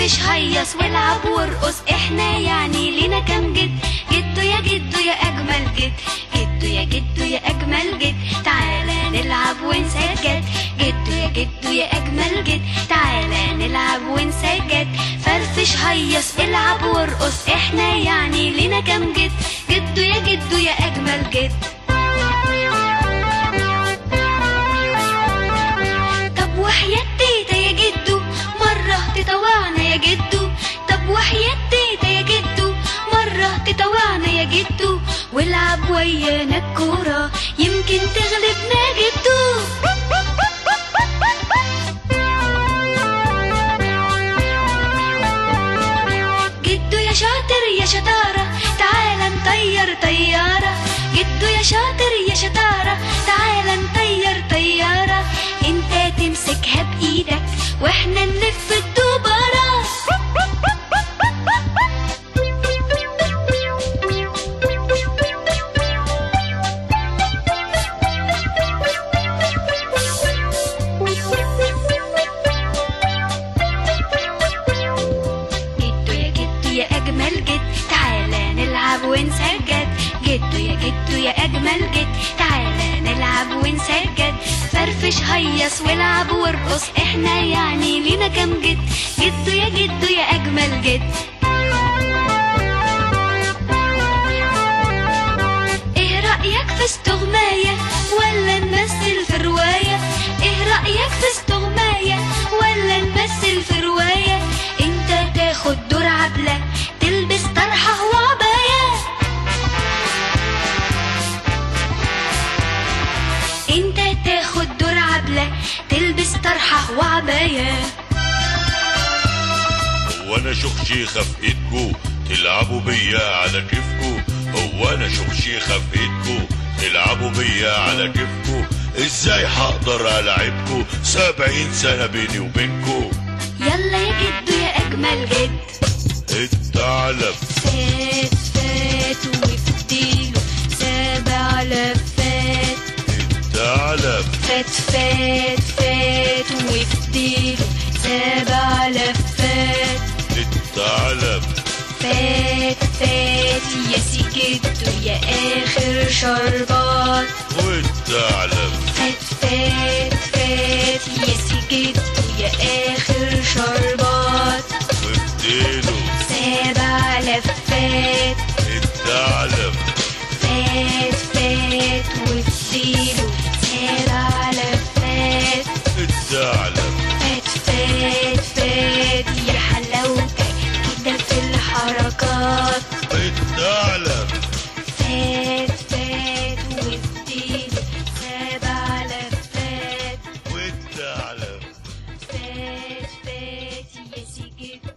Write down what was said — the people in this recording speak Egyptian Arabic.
فرفش هيص والعب وارقص احنا يعني لينا كام جد جدو يا جدو يا اجمل جد جدو يا جدو يا اجمل جد تعالى نلعب ونسجد جدو يا جدو يا اجمل جد تعالى نلعب ونسجد فرفش هيص العب وارقص احنا يعني لينا كام جد جدو يا جدو يا اجمل جد طب وحياة تيتا يا جدو مرة تطوعنا يا جدو طب وحياة تيتا يا جدو مرة تطوعنا يا جدو والعب ويانا الكورة يمكن تغلبنا جدو جدو يا شاطر يا شطارة تعالى نطير طيارة جدو يا شاطر يا شطارة تعالى نطير طيارة انت تمسكها بإيدك واحنا نلف الدوبارة جدو يا جدو يا أجمل جد تعالى نلعب ونسجد جدو يا جدو يا أجمل جد تعالى نلعب ونسجد فرفش هيص والعب وارقص احنا يعني لينا كام جد جدو يا جدو يا أجمل جد ايه رأيك في استغماية ولا نمثل في رواية ايه رأيك في استغماية ولا نمثل في رواية انت تاخد دور عبلة تلبس طرحة وعباية انت تاخد دور عبلة تلبس طرحة وعباية هو انا شخشيخة في ايدكو تلعبوا بيا على كيفكو هو انا شخشيخة في ايدكو تلعبوا بيا على كيفكو ازاي هقدر العبكو سبعين سنة بيني وبينكو يلا يا جدو يا أجمل جد الثعلب فات فات وفديله سبع لفات الثعلب فات فات فات وفديله سبع لفات الثعلب فات فات يا سكتو يا آخر شربات والثعلب فات فات فات يا سكتو يا آخر شربات وبديله سبع لفات الثعلب فات فات وفديله سبع لفات الثعلب فات فات فات يا حلاوتك كده في الحركات الثعلب فات فات وفديله سبع لفات والثعلب فات فات يا سجد